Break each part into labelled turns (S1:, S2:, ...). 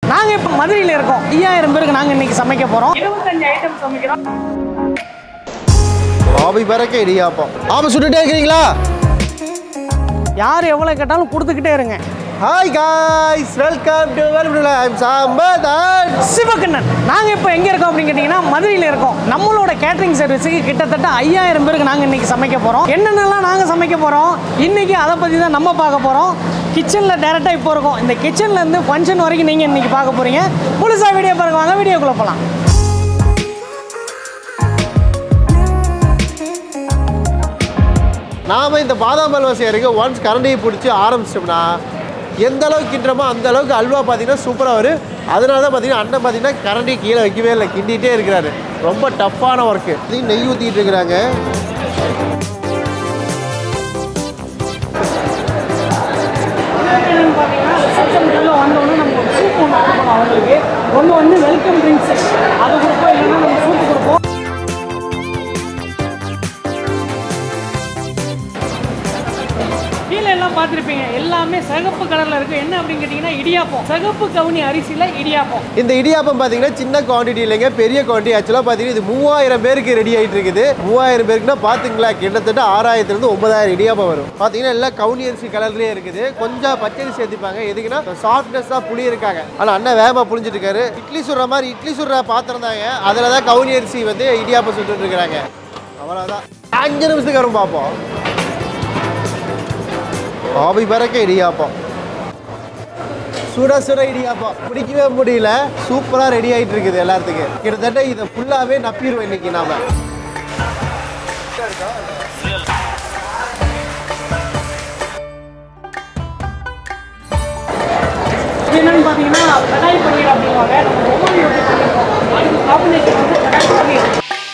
S1: நாங்கள் இப்போ மதுரையில் இருக்கோம் ஐயாயிரம் பேருக்கு நாங்கள் இன்னைக்கு சமைக்க போகிறோம் இருபத்தஞ்சு ஐட்டம் சமைக்கிறோம்
S2: ஆவி பறக்க இடியாப்பம் ஆமாம் சுட்டுட்டே இருக்கிறீங்களா
S1: யார் எவ்வளோ கேட்டாலும் கொடுத்துக்கிட்டே இருங்க
S2: hi guys welcome to welcome I'm சாம்பதான்
S1: சிவகண்ணன் நாங்கள் இப்போ எங்கே இருக்கோம் அப்படின்னு கேட்டிங்கன்னா மதுரையில் இருக்கோம் நம்மளோட கேட்டரிங் சர்வீஸுக்கு கிட்டத்தட்ட ஐயாயிரம் பேருக்கு நாங்கள் இன்றைக்கி சமைக்க போகிறோம் என்னென்னலாம் நாங்கள் சமைக்க போகிறோம் இன்றைக்கி அதை பற்றி தான் நம்ம பார்க்க போகிறோம் கிச்சனில் டேரெக்டாக இப்போ இருக்கோம் இந்த கிச்சன்லேருந்து ஃபங்க்ஷன் வரைக்கும் நீங்கள் இன்றைக்கி பார்க்க போகிறீங்க முழுசாக வீடியோ பாருங்க வாங்க வீடியோக்குள்ளே போகலாம்
S2: நாம இந்த பாதாம் அல்வா செய்யறதுக்கு ஒன்ஸ் கரண்டியை பிடிச்சி ஆரம்பிச்சிட்டோம்னா எந்த அளவுக்கு கிண்டுறோமோ அந்த அளவுக்கு அல்வா பார்த்தீங்கன்னா சூப்பராக வரும் அதனால தான் பார்த்தீங்கன்னா அண்ணன் பார்த்தீங்கன்னா கரண்டி கீழே வைக்கவே இல்லை கிண்டிகிட்டே இருக்கிறாரு ரொம்ப டஃப்பான ஒர்க்கு நெய் ஊற்றிட்டு இருக்கிறாங்க
S1: என்னன்னு பார்த்தீங்கன்னா ரிசப்ஷன் உள்ள வந்தோடனே நம்ம ஒரு சூப் ஒன்று கொடுப்போம் அவங்களுக்கு ஒன்று வந்து வெல்கம் ட்ரிங்க்ஸ் அது கொடுப்போம் இல்லைன்னா நம்ம சூப் கொடுப்போம் கீழே எல்லாம் பார்த்துருப்பீங்க எல்லாமே சிகப்பு கலரில் இருக்குது என்ன அப்படின்னு கேட்டிங்கன்னா இடியாப்பம் சிகப்பு கவுனி அரிசியில் இடியாப்பம்
S2: இந்த இடியாப்பம் பார்த்தீங்கன்னா சின்ன குவான்டிட்டி இல்லைங்க பெரிய குவான்டிட்டி ஆக்சுவலாக பார்த்தீங்கன்னா இது மூவாயிரம் பேருக்கு ரெடி ஆகிட்டு இருக்குது மூவாயிரம் பேருக்குன்னா பார்த்துங்களா கிட்டத்தட்ட ஆறாயிரத்துலேருந்து ஒன்பதாயிரம் இடியாப்பம் வரும் பார்த்தீங்கன்னா எல்லாம் கவுனி அரிசி கலர்லேயே இருக்குது கொஞ்சம் பச்சரி சேர்த்துப்பாங்க எதுக்குன்னா சாஃப்ட்னஸாக புளி இருக்காங்க ஆனால் அண்ணன் வேகமாக புளிஞ்சிட்டு இருக்காரு இட்லி சுடுற மாதிரி இட்லி சுடுற பாத்திரம் தாங்க அதில் தான் கவுனி அரிசி வந்து இடியாப்பம் சுட்டுட்டு இருக்கிறாங்க அவ்வளோதான் அஞ்சு நிமிஷத்துக்கு வரும் பார்ப்போம் ஆவி பறக்க இடியாப்பம் சுட சுட இடியாப்பம் பிடிக்கவே முடியல சூப்பராக ரெடி ஆயிட்டு இருக்குது எல்லாத்துக்கும் கிட்டத்தட்ட இதை ஃபுல்லாகவே நப்பிடுவோம் இன்னைக்கு நாம
S1: இது என்னன்னு பார்த்தீங்கன்னா கடாய் பன்னீர் அப்படிங்குவாங்க நம்ம ஒவ்வொரு ரொட்டி பண்ணிருக்கோம் அதுக்கு காம்பினேஷன் வந்து கடாய் பன்னீர்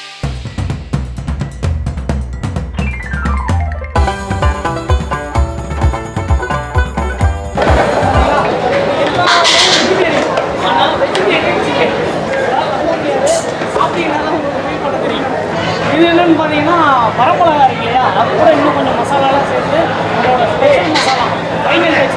S1: இது என்னன்னு பார்த்தீங்கன்னா வரமிளகா இருக்கு இல்லையா அது கூட இன்னும் கொஞ்சம் மசாலாலாம் சேர்த்து நம்மளோட ஸ்பெஷல் மசாலா ஃபைனல் டச்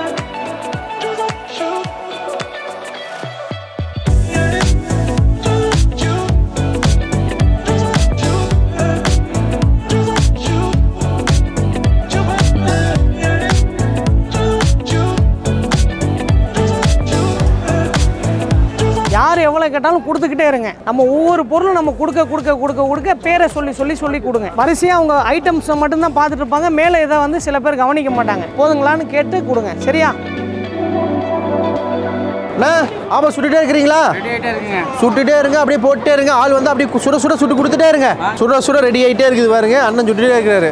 S1: யார் எவ்வளோ கேட்டாலும் கொடுத்துக்கிட்டே இருங்க நம்ம ஒவ்வொரு பொருளும் நம்ம கொடுக்க கொடுக்க கொடுக்க கொடுக்க பேரை சொல்லி சொல்லி சொல்லி கொடுங்க வரிசையாக அவங்க ஐட்டம்ஸை மட்டும்தான் பார்த்துட்டு இருப்பாங்க மேலே இதை வந்து சில பேர் கவனிக்க மாட்டாங்க போதுங்களான்னு கேட்டு கொடுங்க சரியா
S2: அண்ணா ஆமாம் சுட்டுட்டே இருக்கிறீங்களா சுட்டுட்டே இருங்க அப்படியே போட்டுட்டே இருங்க ஆள் வந்து அப்படியே சுட சுட சுட்டு கொடுத்துட்டே இருங்க சுட சுட ரெடி ஆகிட்டே இருக்குது பாருங்க அண்ணன் சுட்டுட்டே இருக்கிறாரு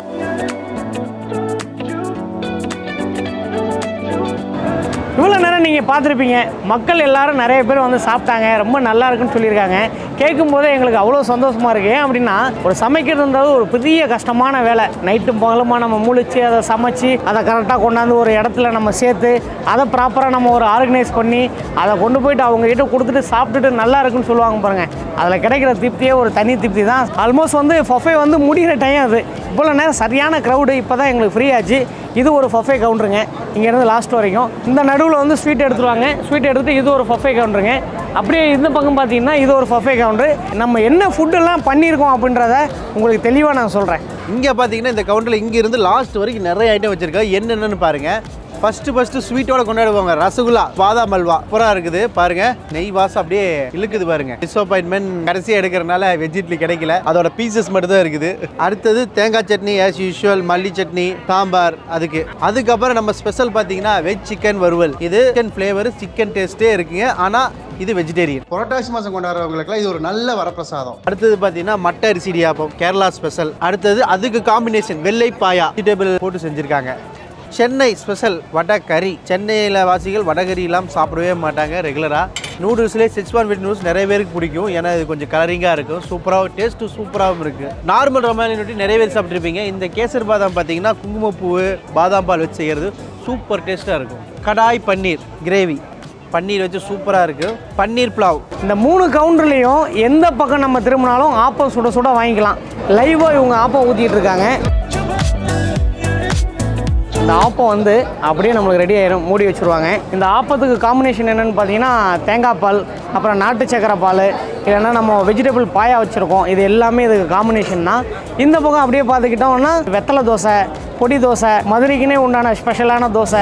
S1: இவ்வளோ நேரம் நீங்கள் பார்த்துருப்பீங்க மக்கள் எல்லாரும் நிறைய பேர் வந்து சாப்பிட்டாங்க ரொம்ப நல்லா இருக்குன்னு சொல்லியிருக்காங்க கேட்கும் போதே எங்களுக்கு அவ்வளோ சந்தோஷமாக இருக்கு ஏன் அப்படின்னா ஒரு சமைக்கிறதுன்றது ஒரு பெரிய கஷ்டமான வேலை நைட்டும் பகலுமா நம்ம முழிச்சு அதை சமைச்சு அதை கரெக்டாக கொண்டாந்து ஒரு இடத்துல நம்ம சேர்த்து அதை ப்ராப்பராக நம்ம ஒரு ஆர்கனைஸ் பண்ணி அதை கொண்டு போயிட்டு அவங்க கிட்ட கொடுத்துட்டு சாப்பிட்டுட்டு நல்லா இருக்குன்னு சொல்லுவாங்க பாருங்கள் அதில் கிடைக்கிற திருப்தியே ஒரு தனி திருப்தி தான் ஆல்மோஸ்ட் வந்து ஃபஃபே வந்து முடிகிற டைம் அது இவ்வளோ நேரம் சரியான க்ரௌடு இப்போ தான் எங்களுக்கு ஃப்ரீ ஆச்சு இது ஒரு ஃபஃபே கவுண்டருங்க இங்கேருந்து லாஸ்ட் வரைக்கும் இந்த நடுவில் வந்து ஸ்வீட் எடுத்துருவாங்க ஸ்வீட் எடுத்துட்டு இது ஒரு ஃபஃபே கவுண்டருங்க அப்படியே இந்த பக்கம் பார்த்தீங்கன்னா இது ஒரு ஃபஃபே கவுண்டரு நம்ம என்ன ஃபுட்டெல்லாம் பண்ணியிருக்கோம் அப்படின்றத உங்களுக்கு தெளிவாக நான் சொல்கிறேன்
S2: இங்கே பார்த்தீங்கன்னா இந்த கவுண்டரில் இங்கே இருந்து லாஸ்ட் வரைக்கும் நிறைய ஐட்டம் வச்சிருக்காங்க என்னென்னு பாருங்க ஃபர்ஸ்ட் ஃபர்ஸ்ட் ஸ்வீட்டோட கொண்டாடுவாங்க ரசகுல்லா பாதாம் அல்வா புறா இருக்குது பாருங்க நெய் வாசம் அப்படியே இழுக்குது பாருங்க டிசப்பாயின்மெண்ட் கடைசியாக எடுக்கிறனால வெஜ் இட்லி கிடைக்கல அதோட பீசஸ் மட்டும் தான் இருக்குது அடுத்தது தேங்காய் சட்னி ஆஸ் யூஷுவல் மல்லி சட்னி சாம்பார் அதுக்கு அதுக்கப்புறம் நம்ம ஸ்பெஷல் பார்த்தீங்கன்னா வெஜ் சிக்கன் வறுவல் இது சிக்கன் ஃப்ளேவர் சிக்கன் டேஸ்ட்டே இருக்குங்க ஆனால் இது வெஜிடேரியன் புரட்டாசி மாதம் கொண்டாடுறவங்களுக்குலாம் இது ஒரு நல்ல வரப்பிரசாதம் அடுத்தது பார்த்தீங்கன்னா மட்டை அரிசி இடியாப்பம் கேரளா ஸ்பெஷல் அடுத்தது அதுக்கு காம்பினேஷன் வெள்ளை பாயா வெஜிடபிள் போட்டு செஞ்சுருக்காங்க சென்னை ஸ்பெஷல் வடை கறி சென்னையில் வாசிகள் வடகறி எல்லாம் சாப்பிடவே மாட்டாங்க ரெகுலராக நூடுல்ஸ்லேயே செச்வான் வீட் நூடுல்ஸ் நிறைய பேருக்கு பிடிக்கும் ஏன்னா இது கொஞ்சம் கலரிங்காக இருக்கும் சூப்பராகவும் டேஸ்ட்டு சூப்பராகவும் இருக்குது நார்மல் ரொமாலின் ரொட்டி நிறைய பேர் சாப்பிட்ருப்பீங்க இந்த கேசர் பாதாம் பார்த்தீங்கன்னா குங்குமப்பூ பாதாம் பால் வச்சு செய்கிறது சூப்பர் டேஸ்ட்டாக இருக்கும் கடாய் பன்னீர் கிரேவி பன்னீர் வச்சு சூப்பராக இருக்குது பன்னீர் புலாவ்
S1: இந்த மூணு கவுண்டர்லேயும் எந்த பக்கம் நம்ம திரும்பினாலும் ஆப்பம் சுட சுட வாங்கிக்கலாம் லைவாக இவங்க ஆப்பம் ஊற்றிட்டு இருக்காங்க இந்த ஆப்பம் வந்து அப்படியே நம்மளுக்கு ரெடி ஆயிரும் மூடி வச்சுருவாங்க இந்த ஆப்பத்துக்கு காம்பினேஷன் என்னென்னு பார்த்தீங்கன்னா தேங்காய் பால் அப்புறம் நாட்டு சக்கரை பால் இல்லைன்னா நம்ம வெஜிடபிள் பாயா வச்சுருக்கோம் இது எல்லாமே இதுக்கு காம்பினேஷன் தான் இந்த பக்கம் அப்படியே பார்த்துக்கிட்டோம்னா வெத்தலை தோசை பொடி தோசை மதுரைக்குனே உண்டான ஸ்பெஷலான தோசை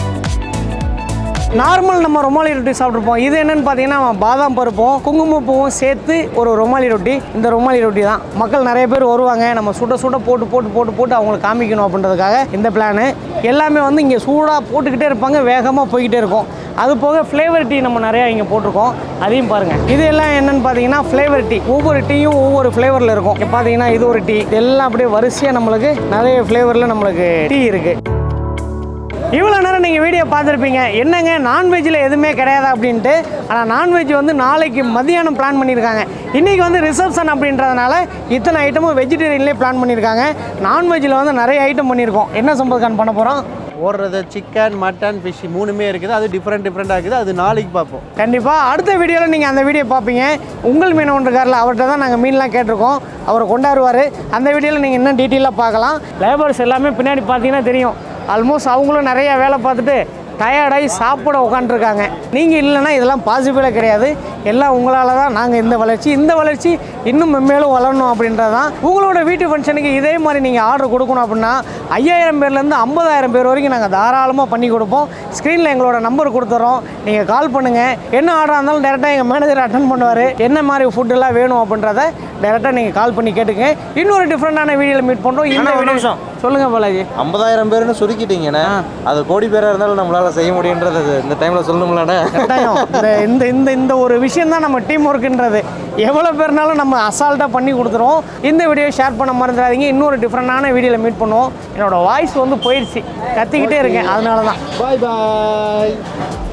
S1: நார்மல் நம்ம ரொமாலி ரொட்டி சாப்பிட்ருப்போம் இது என்னன்னு பார்த்தீங்கன்னா பாதாம் பருப்பும் குங்குமப்பூவும் சேர்த்து ஒரு ரொமாலி ரொட்டி இந்த ரொமாலி ரொட்டி தான் மக்கள் நிறைய பேர் வருவாங்க நம்ம சுட சுட போட்டு போட்டு போட்டு போட்டு அவங்களுக்கு காமிக்கணும் அப்படின்றதுக்காக இந்த பிளானு எல்லாமே வந்து இங்கே சூடாக போட்டுக்கிட்டே இருப்பாங்க வேகமாக போய்கிட்டே இருக்கும் அது போக ஃப்ளேவர் டீ நம்ம நிறையா இங்கே போட்டிருக்கோம் அதையும் பாருங்கள் இது எல்லாம் என்னன்னு பார்த்தீங்கன்னா ஃப்ளேவர் டீ ஒவ்வொரு டீயும் ஒவ்வொரு ஃப்ளேவரில் இருக்கும் இப்போ பார்த்தீங்கன்னா இது ஒரு டீ இதெல்லாம் அப்படியே வரிசையாக நம்மளுக்கு நிறைய ஃப்ளேவரில் நம்மளுக்கு டீ இருக்குது இவ்வளோ நேரம் நீங்கள் வீடியோ பார்த்துருப்பீங்க என்னங்க நான்வெஜ்ஜில் எதுவுமே கிடையாது அப்படின்ட்டு ஆனால் நான்வெஜ் வந்து நாளைக்கு மதியானம் பிளான் பண்ணியிருக்காங்க இன்றைக்கி வந்து ரிசப்ஷன் அப்படின்றதுனால இத்தனை ஐட்டமும் வெஜிடேரியன்லேயே பிளான் பண்ணியிருக்காங்க நான்வெஜ்ஜில் வந்து நிறைய ஐட்டம் பண்ணியிருக்கோம் என்ன சம்பதுக்கான் பண்ண போகிறோம்
S2: ஓடுறது சிக்கன் மட்டன் ஃபிஷ் மூணுமே இருக்குது அது டிஃப்ரெண்ட் டிஃப்ரெண்ட்டாக இருக்குது அது நாளைக்கு பார்ப்போம்
S1: கண்டிப்பாக அடுத்த வீடியோவில் நீங்கள் அந்த வீடியோ பார்ப்பீங்க உங்கள் மீன் ஒன்று இருக்கார்ல அவர்கிட்ட தான் நாங்கள் மீன்லாம் கேட்டிருக்கோம் அவர் கொண்டாடுவார் அந்த வீடியோவில் நீங்கள் இன்னும் டீட்டெயிலாக பார்க்கலாம் லேபர்ஸ் எல்லாமே பின்னாடி பார்த்தீங்கன்னா தெரியும் ஆல்மோஸ்ட் அவங்களும் நிறைய வேலை பார்த்துட்டு டயர்டாகி சாப்பிட உட்காந்துருக்காங்க நீங்கள் இல்லைன்னா இதெல்லாம் பாசிபிளே கிடையாது எல்லாம் உங்களால் தான் நாங்கள் இந்த வளர்ச்சி இந்த வளர்ச்சி இன்னும் மென்மேலும் வளரணும் அப்படின்றது தான் உங்களோட வீட்டு ஃபங்க்ஷனுக்கு இதே மாதிரி நீங்கள் ஆர்டர் கொடுக்கணும் அப்படின்னா ஐயாயிரம் பேர்லேருந்து ஐம்பதாயிரம் பேர் வரைக்கும் நாங்கள் தாராளமாக பண்ணி கொடுப்போம் ஸ்க்ரீனில் எங்களோட நம்பர் கொடுத்துறோம் நீங்கள் கால் பண்ணுங்கள் என்ன ஆர்டராக இருந்தாலும் டேரெக்டாக எங்கள் மேனேஜர் அட்டன் பண்ணுவார் என்ன மாதிரி ஃபுட்டெல்லாம் வேணும் அப்படின்றத டேரெக்டாக நீங்கள் கால் பண்ணி கேட்டுங்க இன்னொரு டிஃப்ரெண்டான வீடியோவில் மீட் பண்ணுறோம் இந்த
S3: அண்ணா, ஒரு
S1: video-
S3: நிமிஷம்.
S1: சொல்லுங்க பாலாஜி
S3: ஐம்பதாயிரம் பேர்னு சுருக்கிட்டீங்கண்ணே அது கோடி பேரா இருந்தாலும் நம்மளால செய்ய முடியுன்றது இந்த டைம்ல சொல்லணும்லண்ணே
S1: கட்டாயம் இந்த இந்த இந்த இந்த ஒரு விஷயம் தான் நம்ம டீம் ஒர்க்குன்றது எவ்வளோ பேர்னாலும் நம்ம அசால்ட்டாக பண்ணி கொடுத்துருவோம் இந்த வீடியோ ஷேர் பண்ண மறந்துடாதீங்க இன்னொரு டிஃப்ரெண்டான வீடியோவில் மீட் பண்ணுவோம் என்னோட வாய்ஸ் வந்து போயிடுச்சு கத்திக்கிட்டே இருக்கேன் அதனால தான்
S2: பாய் பாய்